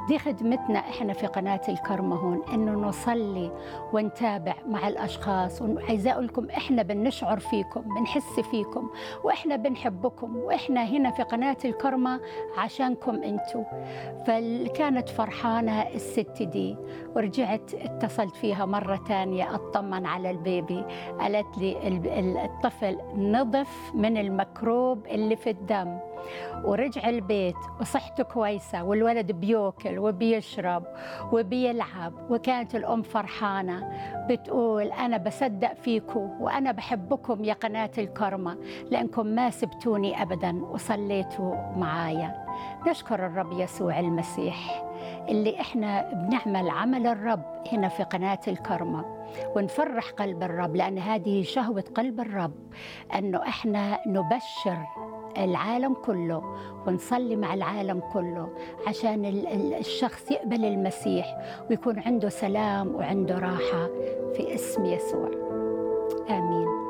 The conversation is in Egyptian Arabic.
دي خدمتنا احنا في قناه الكرمه هون انه نصلي ونتابع مع الاشخاص وعايزه اقول لكم احنا بنشعر فيكم بنحس فيكم واحنا بنحبكم واحنا هنا في قناه الكرمه عشانكم انتم فكانت فرحانه الست دي ورجعت اتصلت فيها مره ثانيه اطمن على البيبي قالت لي ال- ال- الطفل نظف من الميكروب اللي في الدم ورجع البيت وصحته كويسة والولد بيوكل وبيشرب وبيلعب وكانت الأم فرحانة بتقول أنا بصدق فيكم وأنا بحبكم يا قناة الكرمة لأنكم ما سبتوني أبدا وصليتوا معايا نشكر الرب يسوع المسيح اللي احنا بنعمل عمل الرب هنا في قناة الكرمة ونفرح قلب الرب لأن هذه شهوة قلب الرب أنه احنا نبشر العالم كله ونصلي مع العالم كله عشان ال- ال- الشخص يقبل المسيح ويكون عنده سلام وعنده راحة في اسم يسوع آمين